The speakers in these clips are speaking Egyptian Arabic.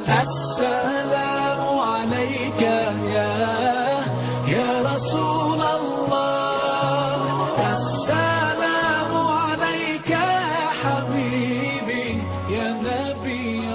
السلام عليك يا يا رسول الله السلام عليك يا حبيبي يا نبي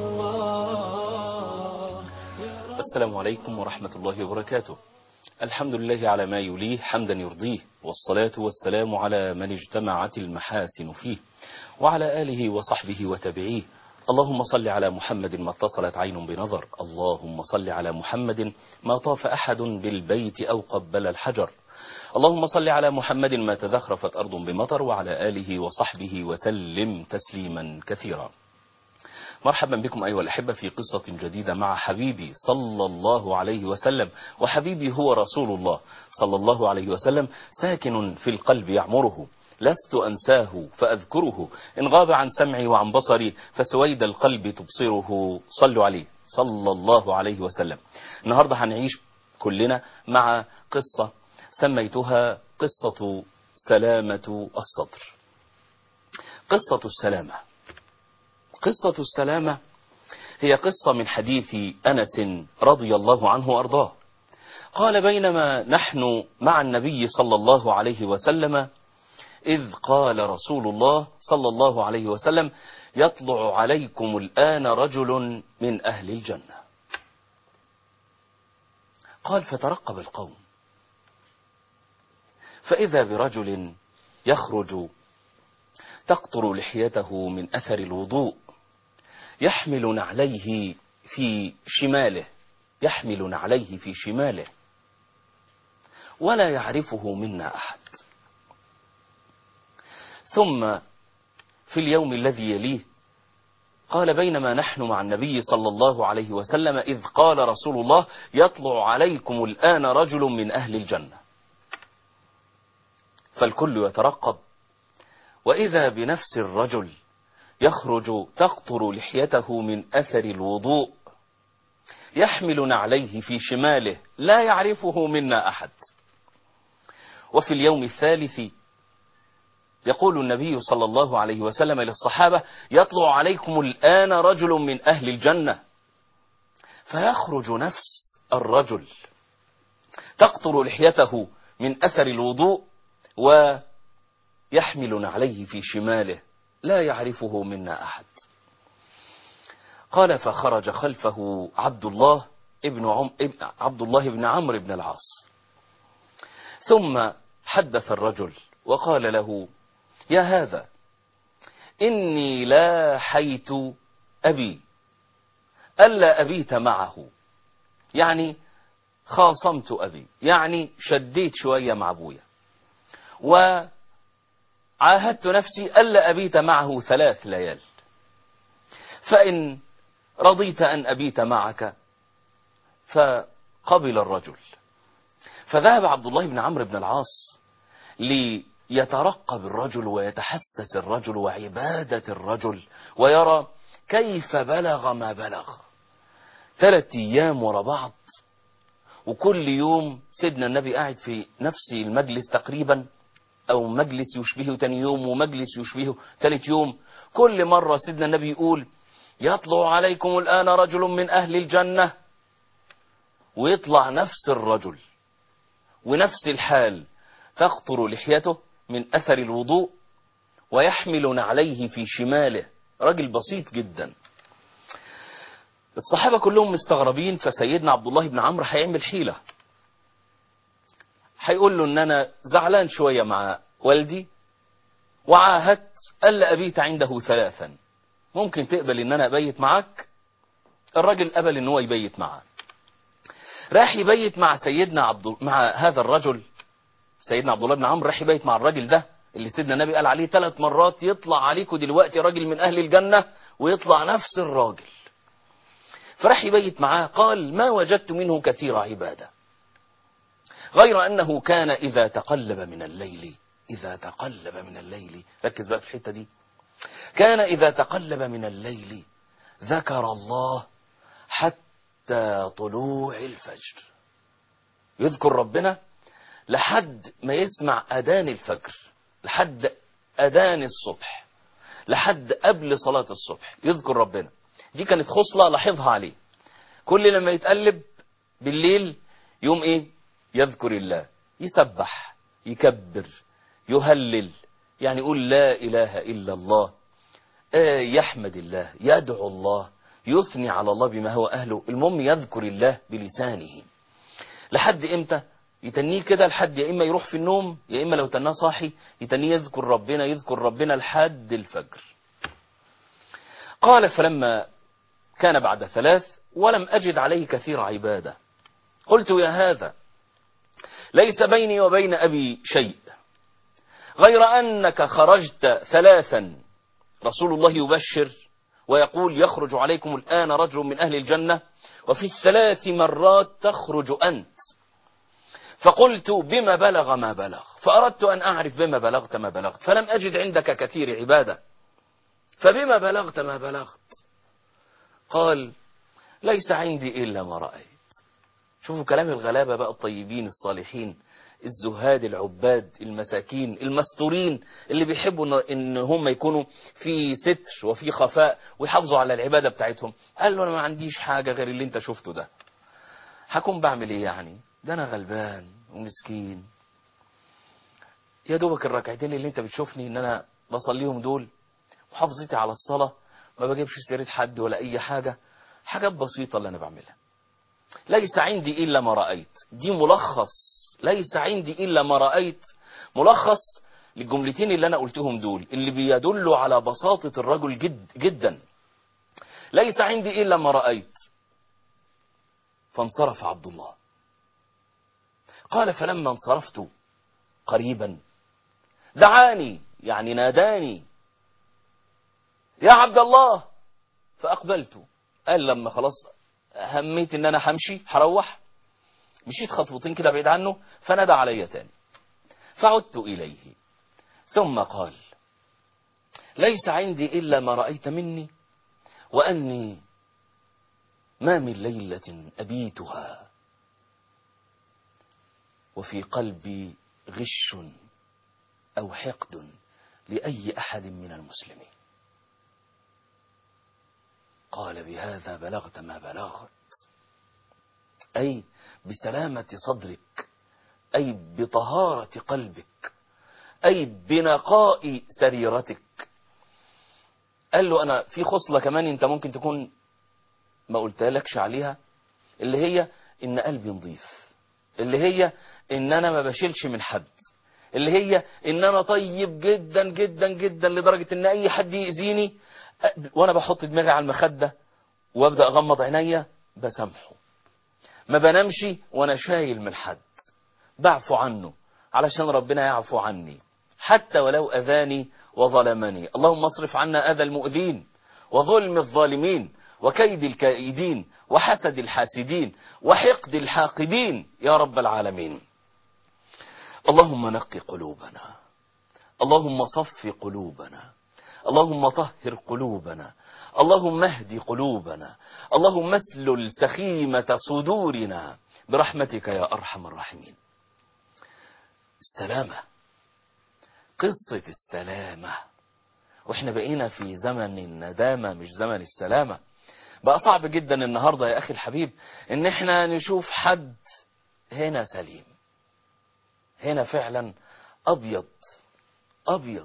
الله السلام عليكم ورحمة الله وبركاته الحمد لله على ما يليه حمدا يرضيه والصلاة والسلام على من اجتمعت المحاسن فيه وعلى آله وصحبه وتبعيه اللهم صل على محمد ما اتصلت عين بنظر اللهم صل على محمد ما طاف أحد بالبيت أو قبل الحجر اللهم صل على محمد ما تزخرفت أرض بمطر وعلى آله وصحبه وسلم تسليما كثيرا مرحبا بكم أيها الأحبة في قصة جديدة مع حبيبي صلى الله عليه وسلم وحبيبي هو رسول الله صلى الله عليه وسلم ساكن في القلب يعمره لست أنساه فأذكره إن غاب عن سمعي وعن بصري فسويد القلب تبصره صلوا عليه صلى الله عليه وسلم النهاردة هنعيش كلنا مع قصة سميتها قصة سلامة الصدر قصة السلامة قصة السلامة هي قصة من حديث أنس رضي الله عنه وأرضاه قال بينما نحن مع النبي صلى الله عليه وسلم إذ قال رسول الله صلى الله عليه وسلم يطلع عليكم الآن رجل من أهل الجنة قال فترقب القوم فإذا برجل يخرج تقطر لحيته من أثر الوضوء يحمل نعليه في شماله يحمل نعليه في شماله ولا يعرفه منا أحد ثم في اليوم الذي يليه قال بينما نحن مع النبي صلى الله عليه وسلم إذ قال رسول الله يطلع عليكم الآن رجل من أهل الجنة فالكل يترقب وإذا بنفس الرجل يخرج تقطر لحيته من أثر الوضوء يحمل نعليه في شماله لا يعرفه منا أحد وفي اليوم الثالث يقول النبي صلى الله عليه وسلم للصحابة يطلع عليكم الآن رجل من أهل الجنة فيخرج نفس الرجل تقطر لحيته من أثر الوضوء ويحمل نعليه في شماله لا يعرفه منا أحد قال فخرج خلفه عبد الله ابن عم ابن عبد الله بن عمرو بن العاص ثم حدث الرجل وقال له يا هذا إني لا حيت أبي ألا أبيت معه يعني خاصمت أبي يعني شديت شوية مع أبويا وعاهدت نفسي ألا أبيت معه ثلاث ليال فإن رضيت أن أبيت معك فقبل الرجل فذهب عبد الله بن عمرو بن العاص ليترقب الرجل ويتحسس الرجل وعبادة الرجل ويرى كيف بلغ ما بلغ ثلاث أيام ورا بعض وكل يوم سيدنا النبي قاعد في نفس المجلس تقريبا أو مجلس يشبهه تاني يوم ومجلس يشبهه ثالث يوم كل مرة سيدنا النبي يقول يطلع عليكم الآن رجل من أهل الجنة ويطلع نفس الرجل ونفس الحال تقطر لحيته من أثر الوضوء ويحمل نعليه في شماله راجل بسيط جدا الصحابة كلهم مستغربين فسيدنا عبد الله بن عمرو هيعمل حيلة هيقول له ان انا زعلان شوية مع والدي وعاهدت ألا أبيت عنده ثلاثا ممكن تقبل ان انا ابيت معاك الراجل قبل ان هو يبيت معاه راح يبيت مع سيدنا عبد مع هذا الرجل سيدنا عبد الله بن عمرو راح يبيت مع الراجل ده اللي سيدنا النبي قال عليه ثلاث مرات يطلع عليكم دلوقتي راجل من اهل الجنة ويطلع نفس الراجل فراح يبيت معاه قال ما وجدت منه كثير عبادة غير أنه كان إذا تقلب من الليل إذا تقلب من الليل ركز بقى في الحتة دي كان إذا تقلب من الليل ذكر الله حتى طلوع الفجر يذكر ربنا لحد ما يسمع أذان الفجر لحد أذان الصبح لحد قبل صلاة الصبح يذكر ربنا دي كانت خصلة لاحظها عليه كل لما يتقلب بالليل يوم ايه يذكر الله يسبح يكبر يهلل يعني يقول لا إله إلا الله آه يحمد الله يدعو الله يثني على الله بما هو أهله المهم يذكر الله بلسانه لحد إمتى يتنيه كده لحد يا إما يروح في النوم يا إما لو تناه صاحي يتنيه يذكر ربنا يذكر ربنا لحد الفجر قال فلما كان بعد ثلاث ولم أجد عليه كثير عبادة قلت يا هذا ليس بيني وبين أبي شيء غير أنك خرجت ثلاثا رسول الله يبشر ويقول يخرج عليكم الآن رجل من أهل الجنة وفي الثلاث مرات تخرج أنت فقلت بما بلغ ما بلغ فأردت أن أعرف بما بلغت ما بلغت فلم أجد عندك كثير عبادة فبما بلغت ما بلغت قال ليس عندي إلا ما رأيت شوفوا كلام الغلابة بقى الطيبين الصالحين الزهاد العباد المساكين المستورين اللي بيحبوا ان هم يكونوا في ستر وفي خفاء ويحافظوا على العبادة بتاعتهم قال له انا ما عنديش حاجة غير اللي انت شفته ده هكون بعمل ايه يعني ده انا غلبان ومسكين يا دوبك الركعتين اللي انت بتشوفني ان انا بصليهم دول وحافظتي على الصلاة ما بجيبش سيرة حد ولا اي حاجة حاجات بسيطة اللي انا بعملها ليس عندي الا ما رأيت دي ملخص ليس عندي إلا ما رأيت ملخص للجملتين اللي أنا قلتهم دول اللي بيدلوا على بساطة الرجل جد جدا ليس عندي إلا ما رأيت فانصرف عبد الله قال فلما انصرفت قريبا دعاني يعني ناداني يا عبد الله فأقبلت قال لما خلاص هميت ان انا همشي هروح مشيت خطوتين كده بعيد عنه فنادى علي تاني فعدت إليه ثم قال ليس عندي إلا ما رأيت مني وأني ما من ليلة أبيتها وفي قلبي غش أو حقد لأي أحد من المسلمين قال بهذا بلغت ما بلغت أي بسلامة صدرك أي بطهارة قلبك أي بنقاء سريرتك قال له أنا في خصلة كمان أنت ممكن تكون ما قلتلكش عليها اللي هي إن قلبي نظيف اللي هي إن أنا ما بشيلش من حد اللي هي إن أنا طيب جدا جدا جدا لدرجة إن أي حد يأذيني وأنا بحط دماغي على المخدة وأبدأ أغمض عينيا بسامحه ما بنامش وانا شايل من حد بعفو عنه علشان ربنا يعفو عني حتى ولو أذاني وظلمني اللهم اصرف عنا أذى المؤذين وظلم الظالمين وكيد الكائدين وحسد الحاسدين وحقد الحاقدين يا رب العالمين اللهم نق قلوبنا اللهم صف قلوبنا اللهم طهر قلوبنا اللهم اهد قلوبنا اللهم اسلل سخيمة صدورنا برحمتك يا أرحم الراحمين السلامة قصة السلامة واحنا بقينا في زمن الندامة مش زمن السلامة بقى صعب جدا النهاردة يا أخي الحبيب ان احنا نشوف حد هنا سليم هنا فعلا أبيض أبيض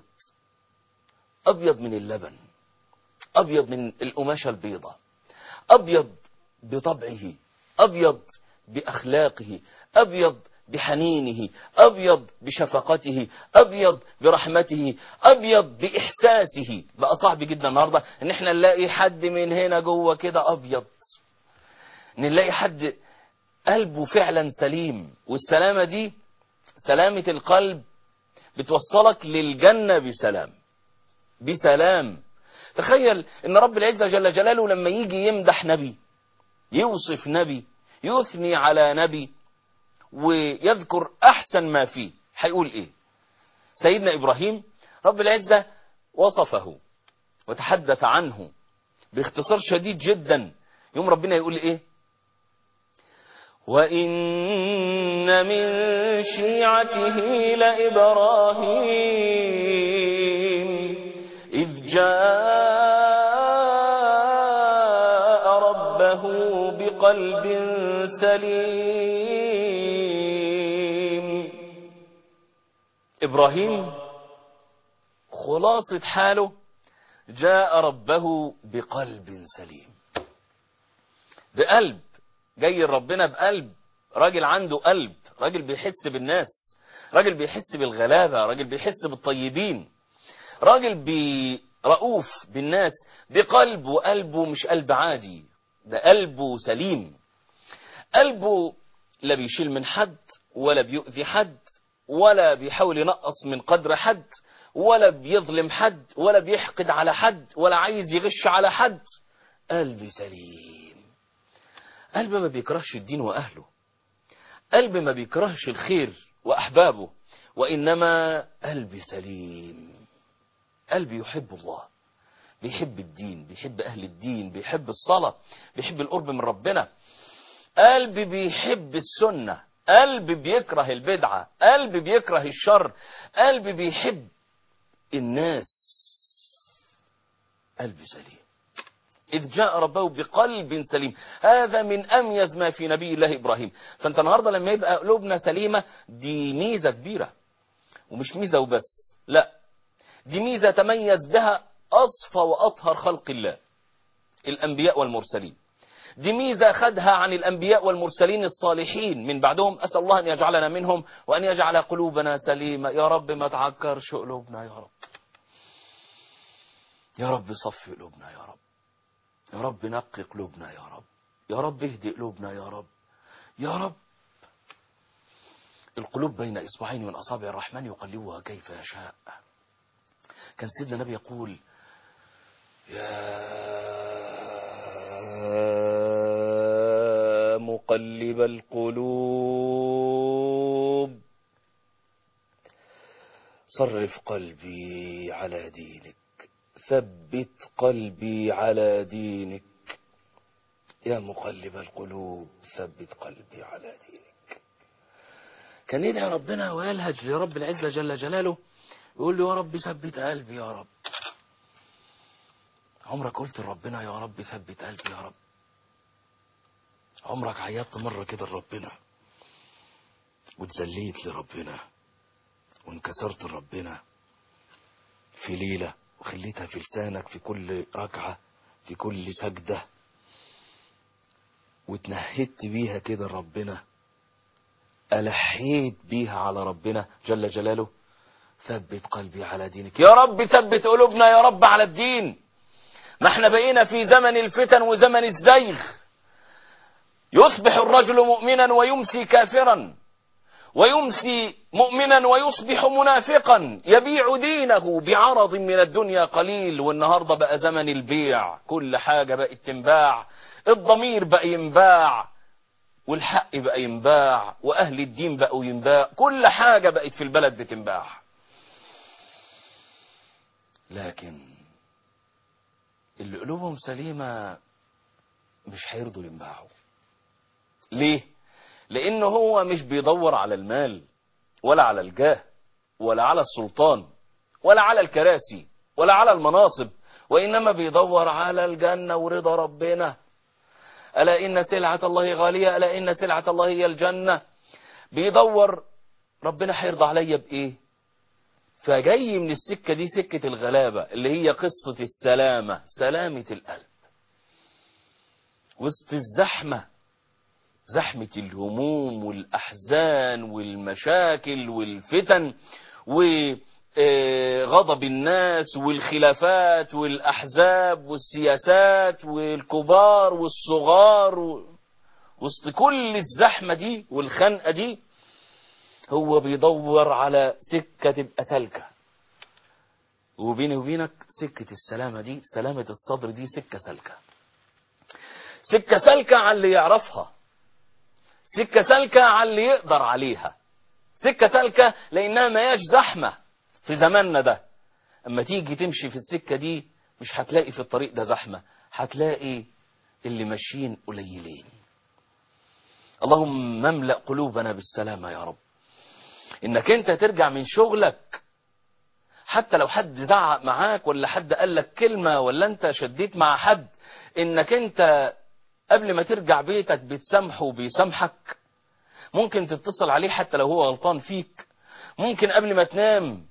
أبيض من اللبن أبيض من القماشة البيضة أبيض بطبعه أبيض بأخلاقه أبيض بحنينه أبيض بشفقته أبيض برحمته أبيض بإحساسه بقى صعب جدا النهاردة إن احنا نلاقي حد من هنا جوه كده أبيض نلاقي حد قلبه فعلا سليم والسلامة دي سلامة القلب بتوصلك للجنة بسلام بسلام تخيل ان رب العزة جل جلاله لما يجي يمدح نبي يوصف نبي يثني على نبي ويذكر احسن ما فيه هيقول ايه سيدنا ابراهيم رب العزة وصفه وتحدث عنه باختصار شديد جدا يوم ربنا يقول ايه وإن من شيعته لإبراهيم إذ جاء ربه بقلب سليم إبراهيم خلاصة حاله جاء ربه بقلب سليم بقلب جاي ربنا بقلب راجل عنده قلب راجل بيحس بالناس راجل بيحس بالغلابة راجل بيحس بالطيبين راجل بي رؤوف بالناس بقلب وقلبه مش قلب عادي ده قلبه سليم قلبه لا بيشيل من حد ولا بيؤذي حد ولا بيحاول ينقص من قدر حد ولا بيظلم حد ولا بيحقد على حد ولا عايز يغش على حد قلب سليم قلب ما بيكرهش الدين وأهله قلب ما بيكرهش الخير وأحبابه وإنما قلب سليم قلب يحب الله بيحب الدين بيحب أهل الدين بيحب الصلاة بيحب القرب من ربنا قلب بيحب السنة قلب بيكره البدعة قلب بيكره الشر قلب بيحب الناس قلب سليم إذ جاء ربه بقلب سليم هذا من أميز ما في نبي الله إبراهيم فأنت النهاردة لما يبقى قلوبنا سليمة دي ميزة كبيرة ومش ميزة وبس لا دي ميزة تميز بها أصفى وأطهر خلق الله الأنبياء والمرسلين دي ميزة خدها عن الأنبياء والمرسلين الصالحين من بعدهم أسأل الله أن يجعلنا منهم وأن يجعل قلوبنا سليمة يا رب ما تعكرش قلوبنا يا رب يا رب صفي قلوبنا يا رب يا رب نقي قلوبنا يا رب يا رب اهدي قلوبنا يا رب يا رب القلوب بين إصبعين من أصابع الرحمن يقلبها كيف يشاء كان سيدنا النبي يقول يا مقلب القلوب صرف قلبي على دينك ثبت قلبي على دينك يا مقلب القلوب ثبت قلبي على دينك كان يدعي ربنا ويلهج لرب العزة جل جلاله يقول له يا رب ثبت قلبي يا رب عمرك قلت لربنا يا رب ثبت قلبي يا رب عمرك عيطت مرة كده لربنا وتزليت لربنا وانكسرت لربنا في ليلة وخليتها في لسانك في كل ركعة في كل سجدة وتنهدت بيها كده لربنا ألحيت بيها على ربنا جل جلاله ثبت قلبي على دينك يا رب ثبت قلوبنا يا رب على الدين ما احنا بقينا في زمن الفتن وزمن الزيغ يصبح الرجل مؤمنا ويمسي كافرا ويمسي مؤمنا ويصبح منافقا يبيع دينه بعرض من الدنيا قليل والنهاردة بقى زمن البيع كل حاجة بقت تنباع الضمير بقى ينباع والحق بقى ينباع وأهل الدين بقوا ينباع كل حاجة بقت في البلد بتنباع لكن اللي قلوبهم سليمة مش هيرضوا ينباعوا ليه لانه هو مش بيدور على المال ولا على الجاه ولا على السلطان ولا على الكراسي ولا على المناصب وانما بيدور على الجنة ورضا ربنا الا ان سلعة الله غالية الا ان سلعة الله هي الجنة بيدور ربنا هيرضى عليا بايه فجاي من السكة دي سكة الغلابة اللي هي قصة السلامة سلامة القلب وسط الزحمة زحمة الهموم والأحزان والمشاكل والفتن وغضب الناس والخلافات والأحزاب والسياسات والكبار والصغار وسط كل الزحمة دي والخنقة دي هو بيدور على سكة تبقى سالكة وبيني وبينك سكة السلامة دي سلامة الصدر دي سكة سالكة سكة سالكة على اللي يعرفها سكة سالكة على اللي يقدر عليها سكة سالكة لأنها ما هياش زحمة في زماننا ده أما تيجي تمشي في السكة دي مش هتلاقي في الطريق ده زحمة هتلاقي اللي ماشيين قليلين اللهم مملأ قلوبنا بالسلامة يا رب انك انت ترجع من شغلك حتى لو حد زعق معاك ولا حد قال لك كلمة ولا انت شديت مع حد انك انت قبل ما ترجع بيتك بتسامحه وبيسامحك ممكن تتصل عليه حتى لو هو غلطان فيك ممكن قبل ما تنام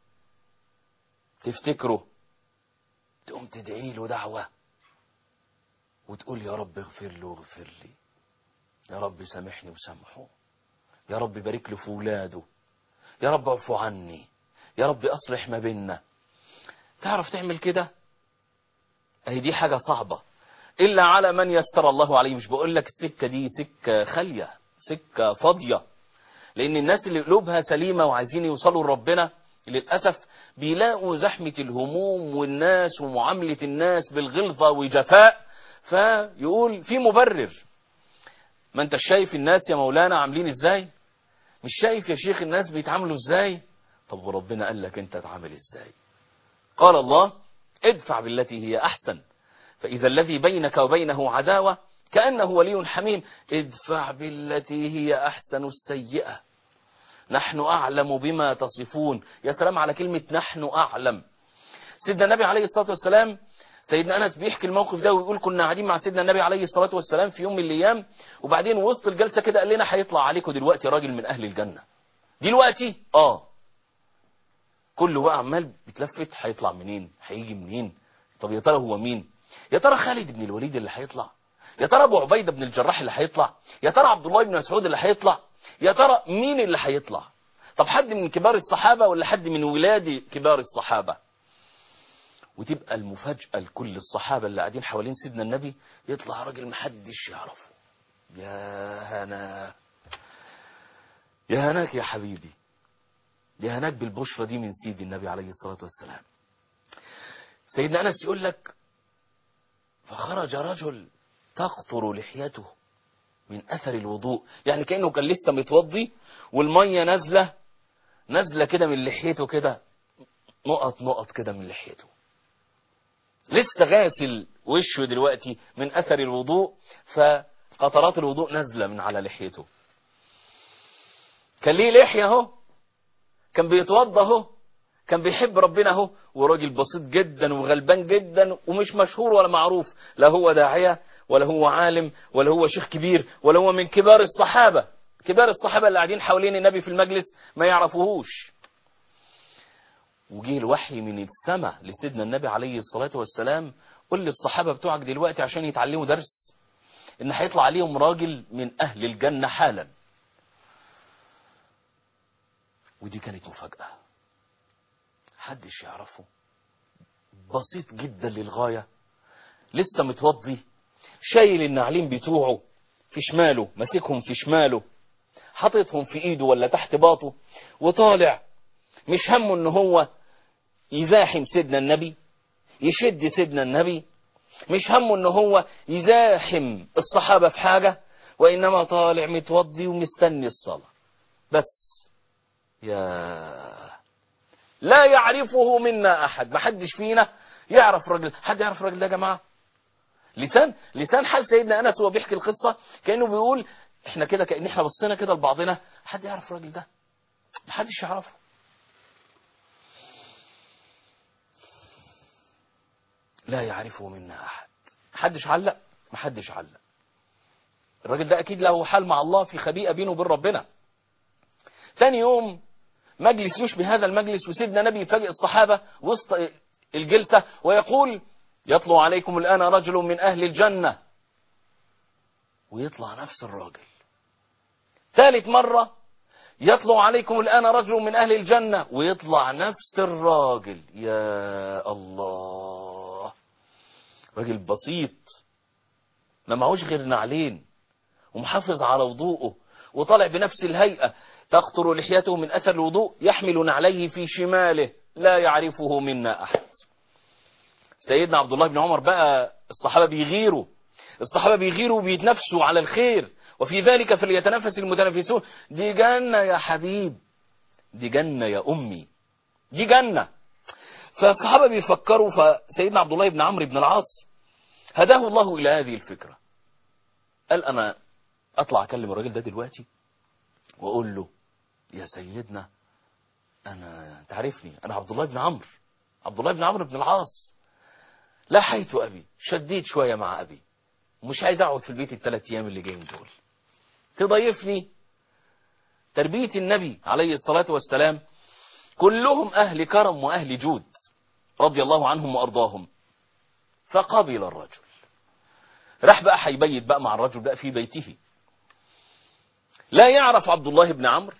تفتكره تقوم تدعي له دعوة وتقول يا رب اغفر له واغفر لي يا رب سامحني وسامحه يا رب بارك له في ولاده يا رب اعفو عني يا رب اصلح ما بيننا تعرف تعمل كده اهي دي حاجة صعبة الا على من يسر الله عليه مش بقول لك السكة دي سكة خالية سكة فاضية لان الناس اللي قلوبها سليمة وعايزين يوصلوا لربنا للأسف بيلاقوا زحمة الهموم والناس ومعاملة الناس بالغلظة وجفاء فيقول في مبرر ما انت شايف الناس يا مولانا عاملين ازاي مش شايف يا شيخ الناس بيتعاملوا ازاي طب وربنا قال لك انت تعامل ازاي قال الله ادفع بالتي هي احسن فاذا الذي بينك وبينه عداوة كأنه ولي حميم ادفع بالتي هي احسن السيئة نحن أعلم بما تصفون يا سلام على كلمة نحن أعلم سيدنا النبي عليه الصلاة والسلام سيدنا أنس بيحكي الموقف ده ويقول كنا قاعدين مع سيدنا النبي عليه الصلاة والسلام في يوم من الأيام وبعدين وسط الجلسة كده قال لنا هيطلع عليكم دلوقتي راجل من أهل الجنة دلوقتي آه كله بقى عمال بيتلفت هيطلع منين هيجي منين طب يا ترى هو مين يا ترى خالد بن الوليد اللي هيطلع يا ترى ابو عبيده بن الجراح اللي هيطلع يا ترى عبد الله بن مسعود اللي هيطلع يا ترى مين اللي هيطلع طب حد من كبار الصحابة ولا حد من ولاد كبار الصحابة وتبقى المفاجأة لكل الصحابة اللي قاعدين حوالين سيدنا النبي يطلع راجل محدش يعرفه يا هنا يا هناك يا حبيبي يا هناك بالبشرة دي من سيدي النبي عليه الصلاة والسلام سيدنا أنس يقول لك فخرج رجل تقطر لحيته من أثر الوضوء يعني كأنه كان لسه متوضي والمية نازلة نازلة كده من لحيته كده نقط نقط كده من لحيته لسه غاسل وشه دلوقتي من أثر الوضوء فقطرات الوضوء نازلة من على لحيته كان ليه لحية اهو كان بيتوضى اهو كان بيحب ربنا اهو وراجل بسيط جدا وغلبان جدا ومش مشهور ولا معروف لا هو داعية ولا هو عالم ولا هو شيخ كبير ولا هو من كبار الصحابة كبار الصحابة اللي قاعدين حوالين النبي في المجلس ما يعرفوهوش وجه الوحي من السماء لسيدنا النبي عليه الصلاة والسلام قل للصحابة بتوعك دلوقتي عشان يتعلموا درس ان هيطلع عليهم راجل من اهل الجنة حالا ودي كانت مفاجأة حدش يعرفه بسيط جدا للغاية لسه متوضي شايل النعلين بتوعه في شماله ماسكهم في شماله حاططهم في ايده ولا تحت باطه وطالع مش همه ان هو يزاحم سيدنا النبي يشد سيدنا النبي مش همه ان هو يزاحم الصحابة في حاجة وانما طالع متوضي ومستني الصلاة بس يا لا يعرفه منا احد ما حدش فينا يعرف رجل حد يعرف الراجل ده يا جماعه لسان لسان حال سيدنا انس وهو بيحكي القصه كانه بيقول احنا كده كان احنا بصينا كده لبعضنا حد يعرف الراجل ده ما حدش يعرفه لا يعرفه منا احد محدش علق محدش علق الراجل ده اكيد له حال مع الله في خبيئه بينه وبين ربنا تاني يوم مجلس يشبه هذا المجلس وسيدنا نبي يفاجئ الصحابة وسط الجلسة ويقول يطلع عليكم الآن رجل من أهل الجنة ويطلع نفس الراجل ثالث مرة يطلع عليكم الآن رجل من أهل الجنة ويطلع نفس الراجل يا الله راجل بسيط ما معهوش غير نعلين ومحافظ على وضوءه وطالع بنفس الهيئة تقطر لحيته من أثر الوضوء يحمل نعليه في شماله لا يعرفه منا أحد سيدنا عبد الله بن عمر بقى الصحابة بيغيروا الصحابة بيغيروا وبيتنافسوا على الخير وفي ذلك فليتنافس المتنافسون دي جنة يا حبيب دي جنة يا أمي دي جنة فالصحابة بيفكروا فسيدنا عبد الله بن عمرو بن العاص هداه الله إلى هذه الفكرة قال أنا أطلع أكلم الراجل ده دلوقتي وأقول له يا سيدنا أنا تعرفني أنا عبد الله بن عمرو عبد الله بن عمرو بن العاص لا حيث أبي شديد شوية مع أبي ومش عايز اقعد في البيت الثلاث ايام اللي جايين دول تضيفني تربية النبي عليه الصلاة والسلام كلهم أهل كرم وأهل جود رضي الله عنهم وأرضاهم فقبل الرجل راح بقى هيبيت بقى مع الرجل بقى في بيته لا يعرف عبد الله بن عمرو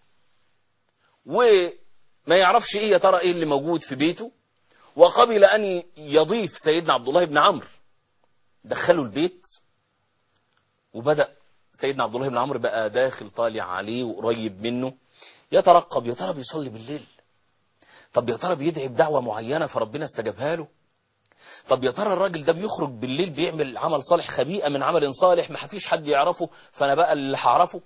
وما يعرفش ايه يا ترى ايه اللي موجود في بيته وقبل ان يضيف سيدنا عبد الله بن عمرو دخله البيت وبدأ سيدنا عبد الله بن عمرو بقى داخل طالع عليه وقريب منه يترقب يا ترى بيصلي بالليل طب يا ترى بيدعي بدعوة معينة فربنا استجابها له طب يا ترى الراجل ده بيخرج بالليل بيعمل عمل صالح خبيئة من عمل صالح ما فيش حد يعرفه فانا بقى اللي هعرفه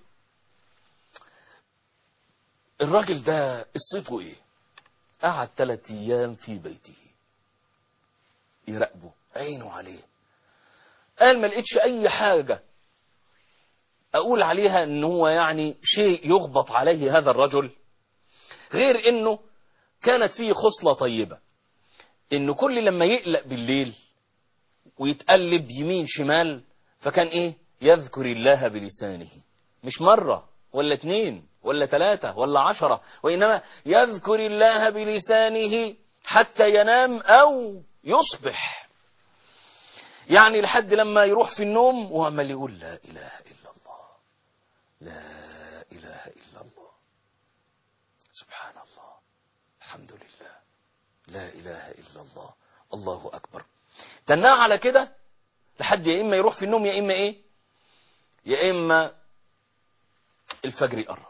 الراجل ده قصته ايه قعد ثلاث ايام في بيته يراقبه عينه عليه قال ما لقيتش اي حاجة اقول عليها ان هو يعني شيء يغبط عليه هذا الرجل غير انه كانت فيه خصلة طيبة انه كل لما يقلق بالليل ويتقلب يمين شمال فكان ايه يذكر الله بلسانه مش مرة ولا اتنين ولا ثلاثة ولا عشرة وإنما يذكر الله بلسانه حتى ينام أو يصبح يعني لحد لما يروح في النوم وعمال يقول لا إله إلا الله لا إله إلا الله سبحان الله الحمد لله لا إله إلا الله الله أكبر تناه على كده لحد يا إما يروح في النوم يا إما إيه يا إما الفجر يقرب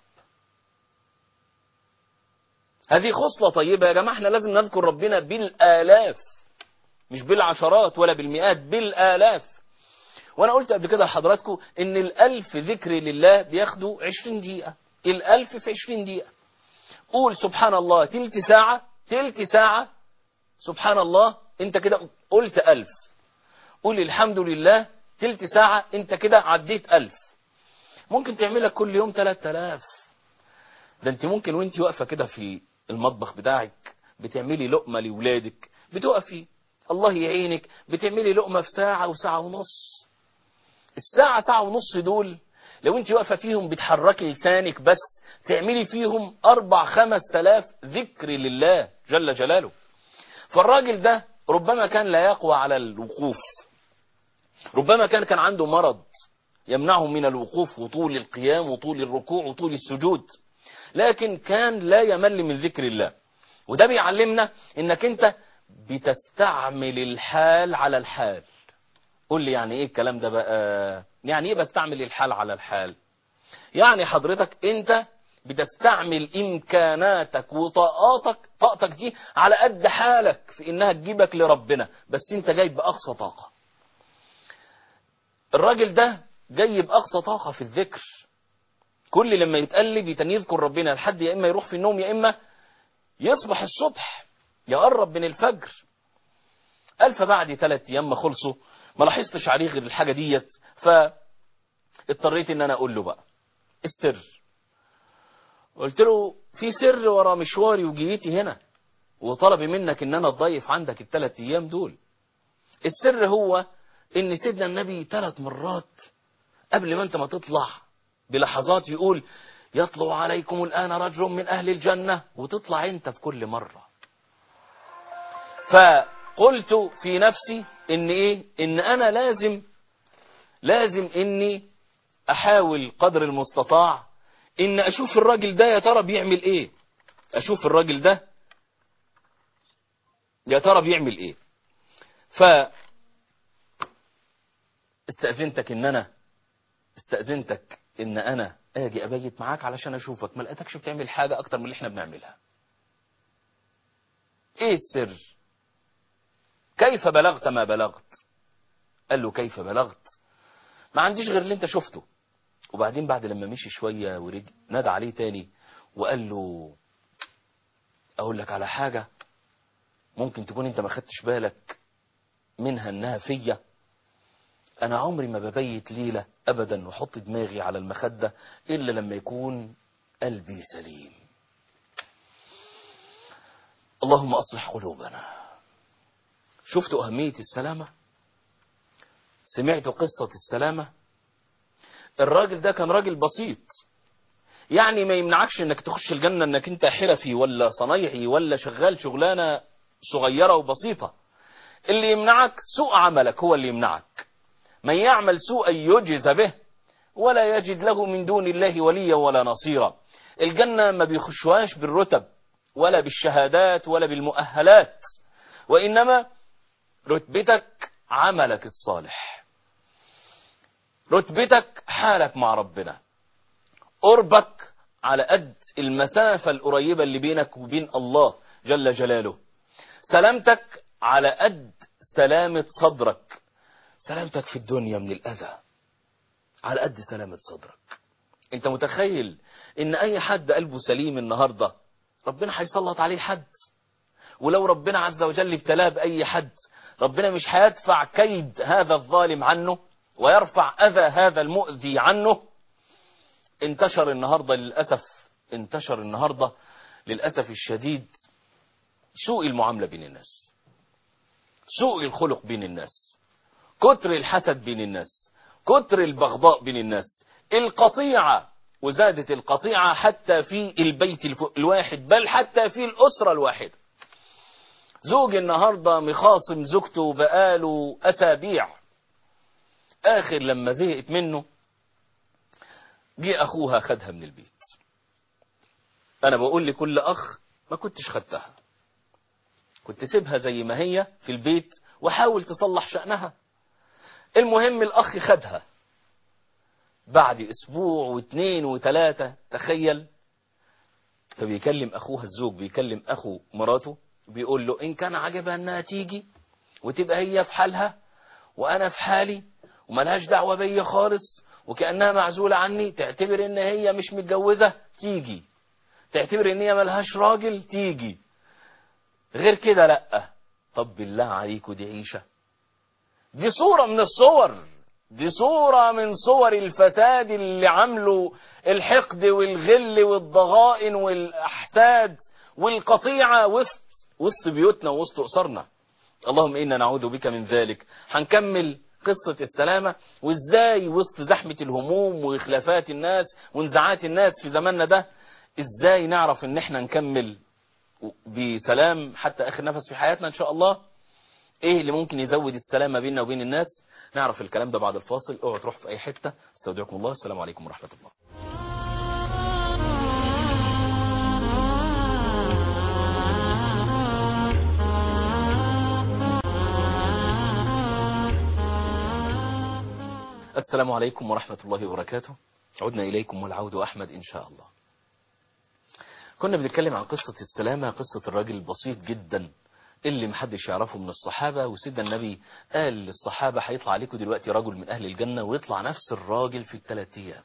هذه خصلة طيبة يا جماعة احنا لازم نذكر ربنا بالآلاف مش بالعشرات ولا بالمئات بالآلاف وانا قلت قبل كده لحضراتكم ان الالف ذكر لله بياخدوا عشرين دقيقة الالف في عشرين دقيقة قول سبحان الله تلت ساعة تلت ساعة سبحان الله انت كده قلت الف قول الحمد لله تلت ساعة انت كده عديت الف ممكن تعملها كل يوم تلات الاف ده انت ممكن وانت واقفة كده في المطبخ بتاعك بتعملي لقمة لولادك بتقفي الله يعينك بتعملي لقمة في ساعة وساعة ونص الساعة ساعة ونص دول لو انت واقفة فيهم بتحركي لسانك بس تعملي فيهم أربع خمس تلاف ذكر لله جل جلاله فالراجل ده ربما كان لا يقوى على الوقوف ربما كان كان عنده مرض يمنعه من الوقوف وطول القيام وطول الركوع وطول السجود لكن كان لا يمل من ذكر الله وده بيعلمنا انك انت بتستعمل الحال على الحال قول لي يعني ايه الكلام ده بقى يعني ايه بستعمل الحال على الحال يعني حضرتك انت بتستعمل امكاناتك وطاقاتك طاقتك دي على قد حالك في انها تجيبك لربنا بس انت جاي باقصى طاقة الراجل ده جاي باقصى طاقة في الذكر كل لما يتقلب يذكر ربنا لحد يا اما يروح في النوم يا اما يصبح الصبح يقرب من الفجر ألف بعد ثلاث أيام ما خلصوا ما لاحظتش عليه غير الحاجة ديت فاضطريت ان انا اقول له بقى السر قلت له في سر ورا مشواري وجيتي هنا وطلبي منك ان انا اتضيف عندك الثلاث ايام دول السر هو ان سيدنا النبي ثلاث مرات قبل ما انت ما تطلع بلحظات يقول يطلع عليكم الآن رجل من أهل الجنة وتطلع انت في كل مرة فقلت في نفسي ان ايه ان انا لازم لازم اني احاول قدر المستطاع ان اشوف الراجل ده يا ترى بيعمل ايه اشوف الراجل ده يا ترى بيعمل ايه ف استأذنتك ان انا استأذنتك ان انا اجي ابيت معاك علشان اشوفك ما لقيتكش بتعمل حاجة اكتر من اللي احنا بنعملها ايه السر كيف بلغت ما بلغت قال له كيف بلغت ما عنديش غير اللي انت شفته وبعدين بعد لما مشي شوية ورجع نادى عليه تاني وقال له اقول لك على حاجة ممكن تكون انت ما خدتش بالك منها انها فيا انا عمري ما ببيت ليلة ابدا واحط دماغي على المخدة الا لما يكون قلبي سليم اللهم اصلح قلوبنا شفتوا اهمية السلامة سمعتوا قصة السلامة الراجل ده كان راجل بسيط يعني ما يمنعكش انك تخش الجنة انك انت حرفي ولا صنايعي ولا شغال شغلانة صغيرة وبسيطة اللي يمنعك سوء عملك هو اللي يمنعك من يعمل سوءا يجز به ولا يجد له من دون الله وليا ولا نصيرا الجنة ما بيخشوهاش بالرتب ولا بالشهادات ولا بالمؤهلات وإنما رتبتك عملك الصالح رتبتك حالك مع ربنا قربك على قد المسافة القريبة اللي بينك وبين الله جل جلاله سلامتك على قد سلامة صدرك سلامتك في الدنيا من الأذى على قد سلامة صدرك انت متخيل ان اي حد قلبه سليم النهاردة ربنا هيسلط عليه حد ولو ربنا عز وجل ابتلاه بأي حد ربنا مش هيدفع كيد هذا الظالم عنه ويرفع أذى هذا المؤذي عنه انتشر النهاردة للأسف انتشر النهاردة للأسف الشديد سوء المعاملة بين الناس سوء الخلق بين الناس كتر الحسد بين الناس كتر البغضاء بين الناس القطيعة وزادت القطيعة حتى في البيت الواحد بل حتى في الأسرة الواحدة زوج النهاردة مخاصم زوجته بقاله أسابيع آخر لما زهقت منه جه أخوها خدها من البيت أنا بقول لكل أخ ما كنتش خدتها كنت سيبها زي ما هي في البيت وحاول تصلح شأنها المهم الأخ خدها بعد أسبوع واثنين وثلاثة تخيل فبيكلم أخوها الزوج بيكلم أخو مراته بيقول له إن كان عجبها أنها تيجي وتبقى هي في حالها وأنا في حالي وملهاش دعوة بيا خالص وكأنها معزولة عني تعتبر إن هي مش متجوزة تيجي تعتبر إن هي ملهاش راجل تيجي غير كده لأ طب بالله عليكوا دي عيشة دي صورة من الصور دي صورة من صور الفساد اللي عملوا الحقد والغل والضغائن والأحساد والقطيعة وسط وسط بيوتنا ووسط أسرنا اللهم إنا نعوذ بك من ذلك هنكمل قصة السلامة وإزاي وسط زحمة الهموم وإخلافات الناس وانزعات الناس في زماننا ده إزاي نعرف إن احنا نكمل بسلام حتى آخر نفس في حياتنا إن شاء الله إيه اللي ممكن يزود السلامة بيننا وبين الناس نعرف الكلام ده بعد الفاصل اوعوا تروحوا في أي حتة استودعكم الله السلام عليكم ورحمة الله السلام عليكم ورحمة الله وبركاته عدنا إليكم والعود أحمد إن شاء الله كنا بنتكلم عن قصة السلامة قصة الراجل البسيط جدا اللي محدش يعرفه من الصحابة وسيدنا النبي قال للصحابة هيطلع عليكم دلوقتي رجل من أهل الجنة ويطلع نفس الراجل في الثلاث أيام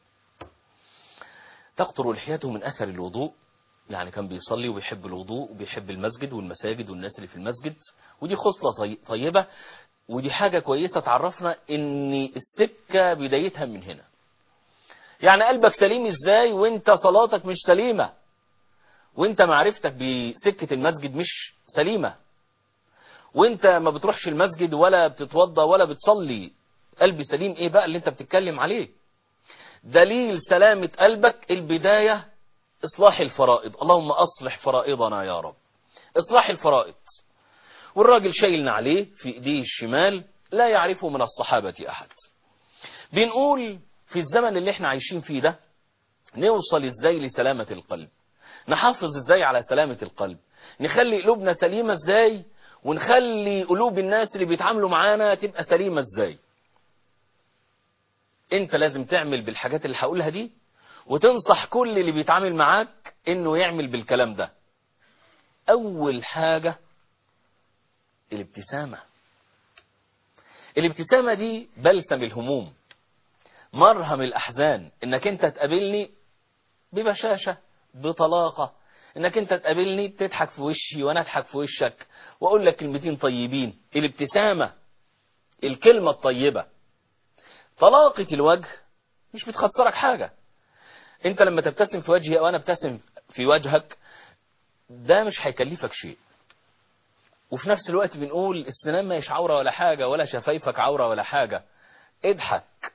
تقطر لحيته من أثر الوضوء يعني كان بيصلي وبيحب الوضوء وبيحب المسجد والمساجد والناس اللي في المسجد ودي خصلة طيبة ودي حاجة كويسة تعرفنا ان السكة بدايتها من هنا يعني قلبك سليم ازاي وانت صلاتك مش سليمة وانت معرفتك بسكة المسجد مش سليمة وانت ما بتروحش المسجد ولا بتتوضى ولا بتصلي قلب سليم ايه بقى اللي انت بتتكلم عليه دليل سلامة قلبك البداية اصلاح الفرائض اللهم اصلح فرائضنا يا رب اصلاح الفرائض والراجل شايلنا عليه في ايديه الشمال لا يعرفه من الصحابة احد بنقول في الزمن اللي احنا عايشين فيه ده نوصل ازاي لسلامة القلب نحافظ ازاي على سلامة القلب نخلي قلوبنا سليمة ازاي ونخلي قلوب الناس اللي بيتعاملوا معانا تبقى سليمة ازاي انت لازم تعمل بالحاجات اللي هقولها دي وتنصح كل اللي بيتعامل معاك انه يعمل بالكلام ده اول حاجة الابتسامة الابتسامة دي بلسم الهموم مرهم الأحزان انك انت تقابلني ببشاشة بطلاقة انك انت تقابلني تضحك في وشي وانا اضحك في وشك واقول لك كلمتين طيبين الابتسامة الكلمة الطيبة طلاقة الوجه مش بتخسرك حاجة انت لما تبتسم في وجهي او انا ابتسم في وجهك ده مش هيكلفك شيء وفي نفس الوقت بنقول السنان ما عورة ولا حاجة ولا شفايفك عورة ولا حاجة اضحك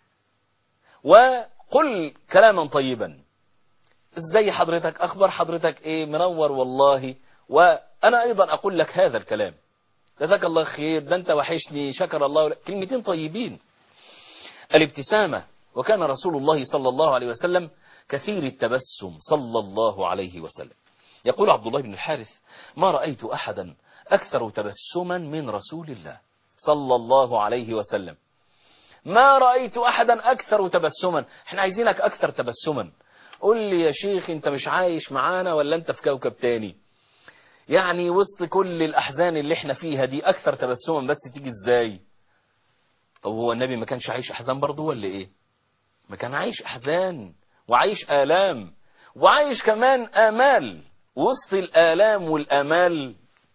وقل كلاما طيبا ازاي حضرتك اخبار حضرتك ايه منور والله وانا ايضا اقول لك هذا الكلام جزاك الله خير ده انت وحشني شكر الله لك كلمتين طيبين الابتسامة وكان رسول الله صلى الله عليه وسلم كثير التبسم صلى الله عليه وسلم يقول عبد الله بن الحارث ما رأيت أحدا أكثر تبسما من رسول الله صلى الله عليه وسلم ما رأيت أحدا أكثر تبسما احنا عايزينك أكثر تبسما قل لي يا شيخ انت مش عايش معانا ولا انت في كوكب تاني يعني وسط كل الأحزان اللي احنا فيها دي أكثر تبسما بس تيجي ازاي طب هو النبي ما كانش عايش أحزان برضه ولا ايه ما كان عايش أحزان وعايش آلام وعايش كمان آمال وسط الآلام والآمال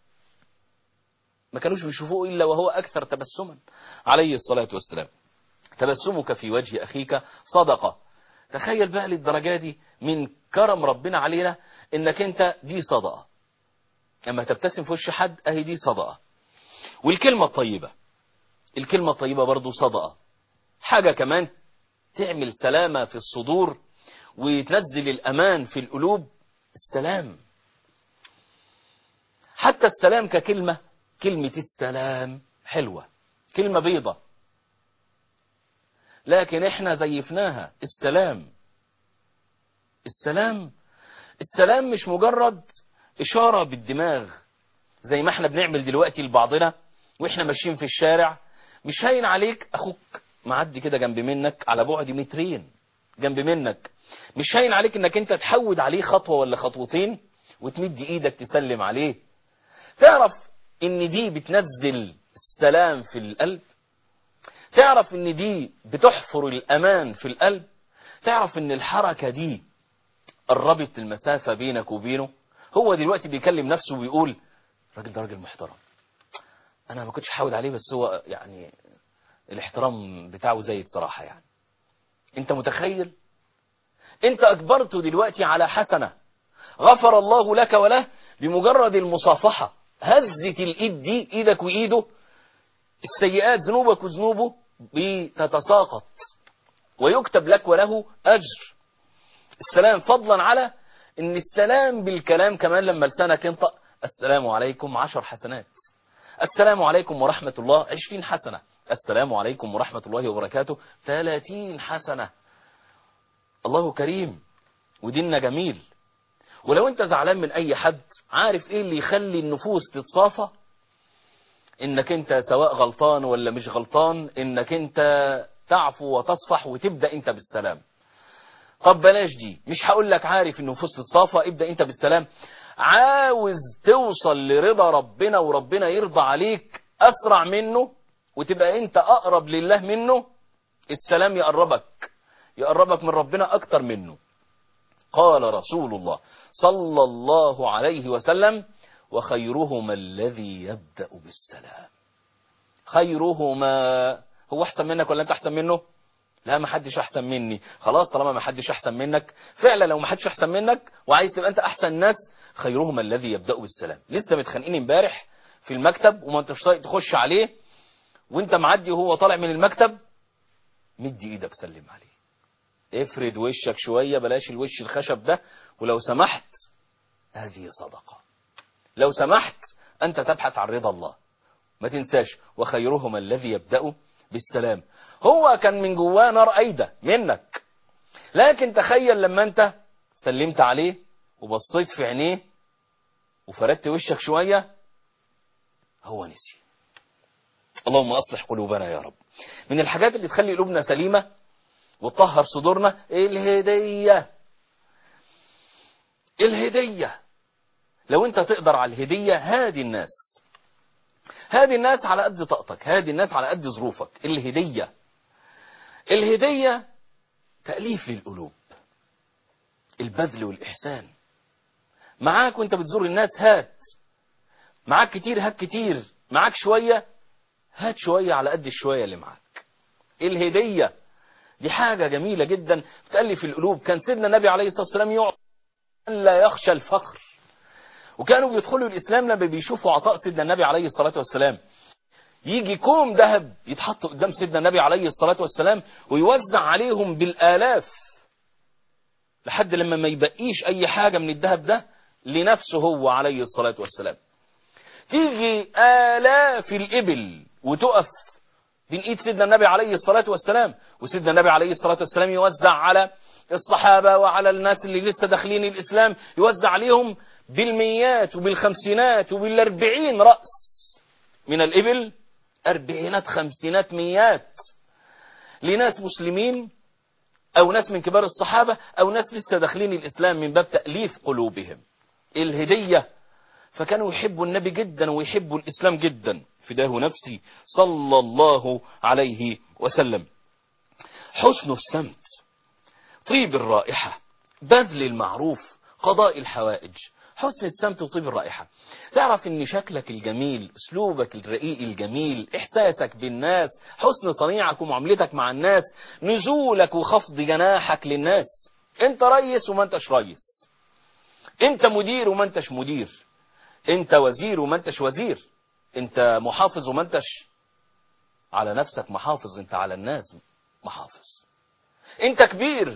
ما كانوش بيشوفوه إلا وهو أكثر تبسما عليه الصلاة والسلام تبسمك في وجه أخيك صدقة تخيل بقى للدرجة دي من كرم ربنا علينا إنك أنت دي صدقة أما تبتسم في وش حد أهي دي صدقة والكلمة الطيبة الكلمة الطيبة برضو صدقة حاجة كمان تعمل سلامة في الصدور وتنزل الأمان في القلوب السلام حتى السلام ككلمة كلمة السلام حلوة كلمة بيضة لكن احنا زيفناها السلام السلام السلام مش مجرد إشارة بالدماغ زي ما احنا بنعمل دلوقتي لبعضنا واحنا ماشيين في الشارع مش هين عليك اخوك معدي كده جنب منك على بعد مترين جنب منك مش هين عليك انك انت تحود عليه خطوة ولا خطوتين وتمد ايدك تسلم عليه تعرف ان دي بتنزل السلام في القلب تعرف ان دي بتحفر الامان في القلب تعرف ان الحركة دي قربت المسافة بينك وبينه هو دلوقتي بيكلم نفسه وبيقول الراجل ده راجل محترم انا ما كنتش حاول عليه بس هو يعني الاحترام بتاعه زايد صراحة يعني انت متخيل انت اجبرته دلوقتي على حسنة غفر الله لك وله بمجرد المصافحة هزت الايد دي ايدك وايده السيئات ذنوبك وذنوبه بتتساقط ويكتب لك وله اجر السلام فضلا على ان السلام بالكلام كمان لما لسانك ينطق السلام عليكم عشر حسنات السلام عليكم ورحمة الله عشرين حسنة السلام عليكم ورحمة الله وبركاته ثلاثين حسنة الله كريم وديننا جميل ولو انت زعلان من اي حد عارف ايه اللي يخلي النفوس تتصافى انك انت سواء غلطان ولا مش غلطان انك انت تعفو وتصفح وتبدأ انت بالسلام طب بلاش دي مش هقول لك عارف النفوس تتصافى ابدأ انت بالسلام عاوز توصل لرضا ربنا وربنا يرضى عليك اسرع منه وتبقى انت اقرب لله منه السلام يقربك يقربك من ربنا اكتر منه قال رسول الله صلى الله عليه وسلم وخيرهما الذي يبدأ بالسلام خيرهما هو احسن منك ولا انت احسن منه لا ما حدش احسن مني خلاص طالما ما حدش احسن منك فعلا لو ما حدش احسن منك وعايز تبقى انت احسن ناس خيرهما الذي يبدأ بالسلام لسه متخانقين امبارح في المكتب وما انتش طايق تخش عليه وانت معدي وهو طالع من المكتب مدي ايدك سلم عليه افرد وشك شوية بلاش الوش الخشب ده ولو سمحت هذه صدقة لو سمحت أنت تبحث عن رضا الله ما تنساش وخيرهما الذي يبدأ بالسلام هو كان من جواه نار أيدة منك لكن تخيل لما أنت سلمت عليه وبصيت في عينيه وفردت وشك شوية هو نسي اللهم أصلح قلوبنا يا رب من الحاجات اللي تخلي قلوبنا سليمة وتطهر صدورنا الهدية الهدية لو انت تقدر على الهدية هادي الناس هادي الناس على قد طاقتك هادي الناس على قد ظروفك الهدية الهدية تأليف للقلوب البذل والإحسان معاك وانت بتزور الناس هات معاك كتير هات كتير معاك شوية هات شوية على قد الشوية اللي معاك الهدية دي حاجة جميلة جدا بتألف القلوب كان سيدنا النبي عليه الصلاة والسلام يعطي أن لا يخشى الفقر وكانوا بيدخلوا الإسلام لما بيشوفوا عطاء سيدنا النبي عليه الصلاة والسلام يجي كوم ذهب يتحط قدام سيدنا النبي عليه الصلاة والسلام ويوزع عليهم بالآلاف لحد لما ما يبقيش أي حاجة من الذهب ده لنفسه هو عليه الصلاة والسلام تيجي آلاف الإبل وتقف بين ايد سيدنا النبي عليه الصلاة والسلام وسيدنا النبي عليه الصلاة والسلام يوزع على الصحابة وعلى الناس اللي لسه داخلين الإسلام يوزع عليهم بالميات وبالخمسينات وبالأربعين رأس من الإبل أربعينات خمسينات ميات لناس مسلمين أو ناس من كبار الصحابة أو ناس لسه داخلين الإسلام من باب تأليف قلوبهم الهدية فكانوا يحبوا النبي جدا ويحبوا الإسلام جدا فداه نفسي صلى الله عليه وسلم حسن السمت طيب الرائحة بذل المعروف قضاء الحوائج حسن السمت وطيب الرائحة تعرف ان شكلك الجميل اسلوبك الرقيق الجميل احساسك بالناس حسن صنيعك ومعاملتك مع الناس نزولك وخفض جناحك للناس انت ريس وما انتش ريس انت مدير وما انتش مدير انت وزير وما انتش وزير انت محافظ وما انتش على نفسك محافظ انت على الناس محافظ انت كبير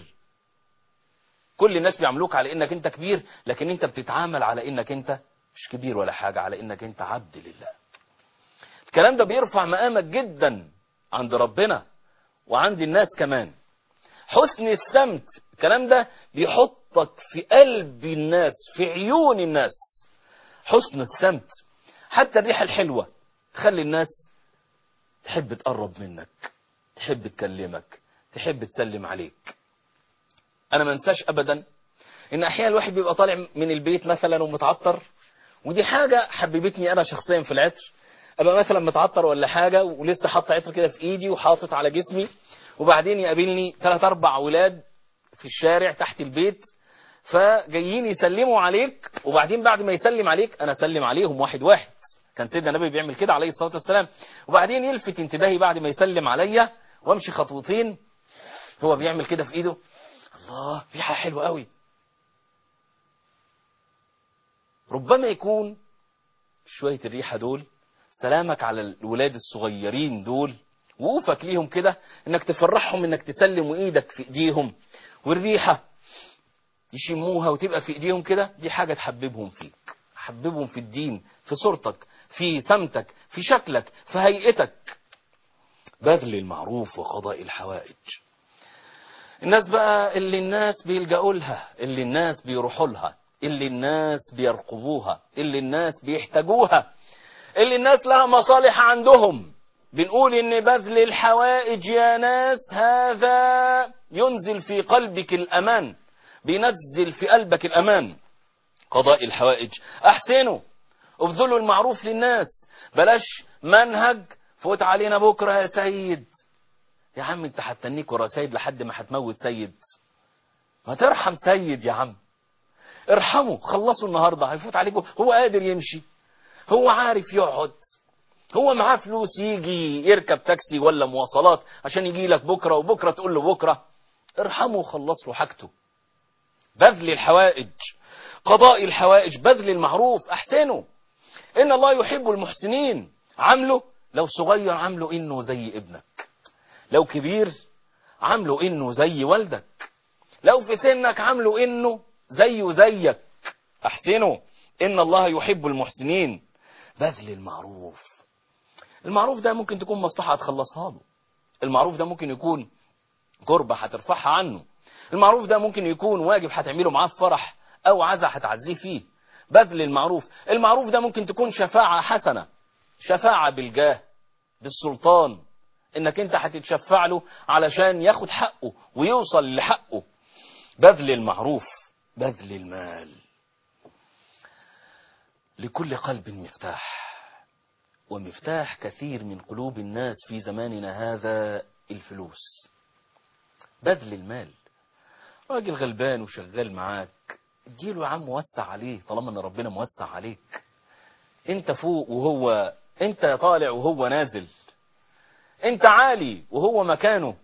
كل الناس بيعملوك على انك انت كبير لكن انت بتتعامل على انك انت مش كبير ولا حاجة على انك انت عبد لله الكلام ده بيرفع مقامك جدا عند ربنا وعند الناس كمان حسن السمت الكلام ده بيحطك في قلب الناس في عيون الناس حسن السمت حتى الريحة الحلوة تخلي الناس تحب تقرب منك تحب تكلمك تحب تسلم عليك انا ما انساش ابدا ان احيانا الواحد بيبقى طالع من البيت مثلا ومتعطر ودي حاجة حببتني انا شخصيا في العطر ابقى مثلا متعطر ولا حاجة ولسه حاطط عطر كده في ايدي وحاطط على جسمي وبعدين يقابلني ثلاث اربع اولاد في الشارع تحت البيت فجايين يسلموا عليك وبعدين بعد ما يسلم عليك انا اسلم عليهم واحد واحد كان سيدنا النبي بيعمل كده عليه الصلاة والسلام وبعدين يلفت انتباهي بعد ما يسلم عليا وامشي خطوتين هو بيعمل كده في ايده الله ريحة حلوة قوي ربما يكون شوية الريحة دول سلامك على الولاد الصغيرين دول وقوفك ليهم كده انك تفرحهم انك تسلم ايدك في ايديهم والريحة يشموها وتبقى في ايديهم كده دي حاجة تحببهم فيك حببهم في الدين في صورتك في سمتك في شكلك في هيئتك بذل المعروف وقضاء الحوائج الناس بقى اللي الناس بيلجأوا لها اللي الناس بيروحوا لها اللي الناس بيرقبوها اللي الناس بيحتاجوها اللي الناس لها مصالح عندهم بنقول ان بذل الحوائج يا ناس هذا ينزل في قلبك الامان بينزل في قلبك الامان قضاء الحوائج احسنوا ابذلوا المعروف للناس بلاش منهج فوت علينا بكره يا سيد يا عم انت هتنيك ورا سيد لحد ما هتموت سيد ما ترحم سيد يا عم ارحمه خلصوا النهارده هيفوت عليكم هو قادر يمشي هو عارف يقعد هو معاه فلوس يجي يركب تاكسي ولا مواصلات عشان يجي لك بكره وبكره تقول له بكره ارحمه وخلص له حاجته بذل الحوائج قضاء الحوائج بذل المعروف احسنوا ان الله يحب المحسنين عامله لو صغير عامله انه زي ابنك لو كبير عامله انه زي والدك لو في سنك عامله انه زيه زيك احسنوا ان الله يحب المحسنين بذل المعروف المعروف ده ممكن تكون مصلحة هتخلصها له المعروف ده ممكن يكون قربة هترفعها عنه المعروف ده ممكن يكون واجب هتعمله معاه في فرح او عزا هتعزيه فيه بذل المعروف المعروف ده ممكن تكون شفاعة حسنة شفاعة بالجاه بالسلطان انك انت هتتشفع له علشان ياخد حقه ويوصل لحقه بذل المعروف بذل المال لكل قلب مفتاح ومفتاح كثير من قلوب الناس في زماننا هذا الفلوس بذل المال راجل غلبان وشغال معاك اديله يا عم وسع عليه طالما ان ربنا موسع عليك انت فوق وهو انت طالع وهو نازل انت عالي وهو مكانه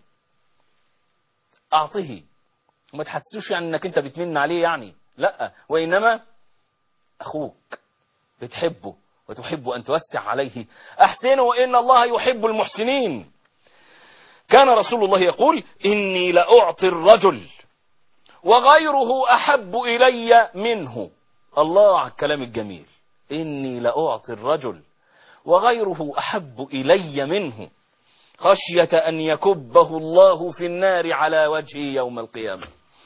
اعطه وما تحسسوش يعني انك انت بتمن عليه يعني لا وانما اخوك بتحبه وتحب أن توسع عليه أحسنوا إن الله يحب المحسنين كان رسول الله يقول إني لأعطي الرجل وغيره أحب إلي منه الله على الكلام الجميل إني لأعطي الرجل وغيره أحب إلي منه خشية أن يكبه الله في النار على وجهه يوم القيامة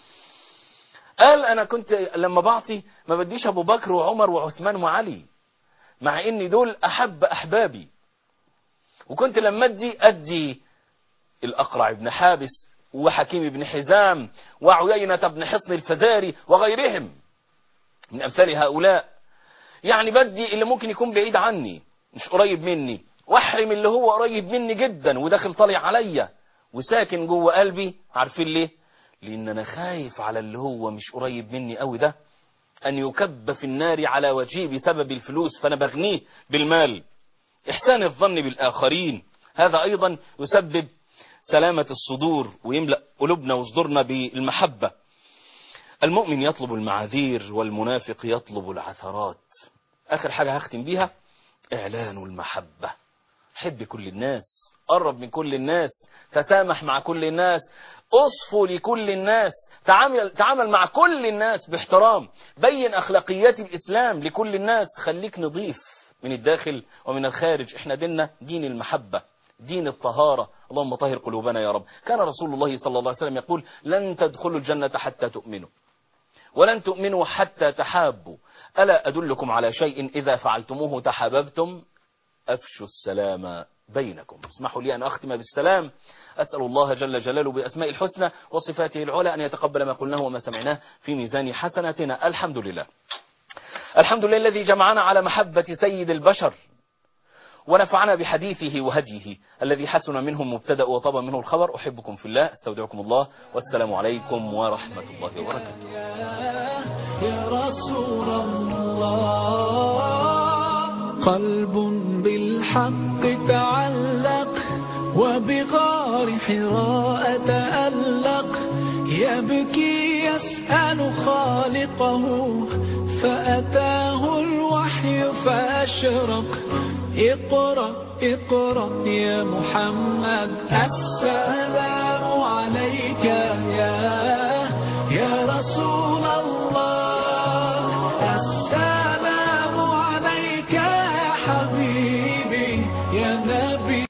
قال أنا كنت لما بعطي ما بديش أبو بكر وعمر وعثمان وعلي مع إن دول أحب أحبابي وكنت لما أدي أدي الأقرع بن حابس وحكيم بن حزام وعيينة بن حصن الفزاري وغيرهم من أمثال هؤلاء يعني بدي اللي ممكن يكون بعيد عني مش قريب مني واحرم اللي هو قريب مني جدا وداخل طالع عليا وساكن جوه قلبي عارفين ليه لان انا خايف على اللي هو مش قريب مني قوي ده ان يكب في النار على وجهي بسبب الفلوس فانا بغنيه بالمال احسان الظن بالاخرين هذا ايضا يسبب سلامة الصدور ويملأ قلوبنا وصدورنا بالمحبة المؤمن يطلب المعاذير والمنافق يطلب العثرات اخر حاجة هختم بيها اعلان المحبة حب كل الناس قرب من كل الناس تسامح مع كل الناس اصفو لكل الناس تعامل, تعامل مع كل الناس باحترام بين اخلاقيات الاسلام لكل الناس خليك نظيف من الداخل ومن الخارج احنا ديننا دين المحبة دين الطهارة اللهم طهر قلوبنا يا رب كان رسول الله صلى الله عليه وسلم يقول لن تدخلوا الجنة حتى تؤمنوا ولن تؤمنوا حتى تحابوا ألا أدلكم على شيء إذا فعلتموه تحاببتم أفشوا السلام بينكم اسمحوا لي أن أختم بالسلام أسأل الله جل جلاله بأسماء الحسنى وصفاته العلى أن يتقبل ما قلناه وما سمعناه في ميزان حسناتنا الحمد لله الحمد لله الذي جمعنا على محبة سيد البشر ونفعنا بحديثه وهديه الذي حسن منه المبتدأ وطاب منه الخبر أحبكم في الله استودعكم الله والسلام عليكم ورحمة الله وبركاته يا رسول الله قلب بالحق تعلق وبغار حراء تألق يبكي يسأل خالقه فأتاه الوحي فأشرق اقرأ اقرأ يا محمد السلام